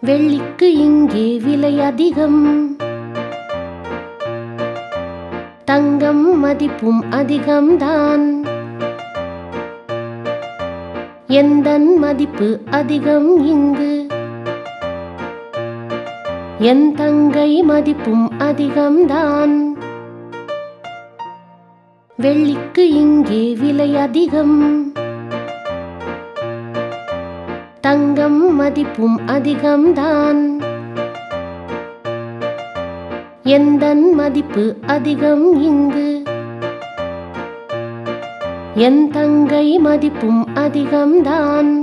வெள்ளிக்கு இங்கே விலை அதிகம் தங்கம் மதிப்பும் அதிகம்தான் எந்தன் மதிப்பு அதிகம் இங்கு என் தங்கை மதிப்பும் அதிகம்தான் வெள்ளிக்கு இங்கே விலை அதிகம் தங்கம் மதிப்பும் அதிகம்தான் எந்தன் மதிப்பு அதிகம் இங்கு என் தங்கை மதிப்பும் அதிகம்தான்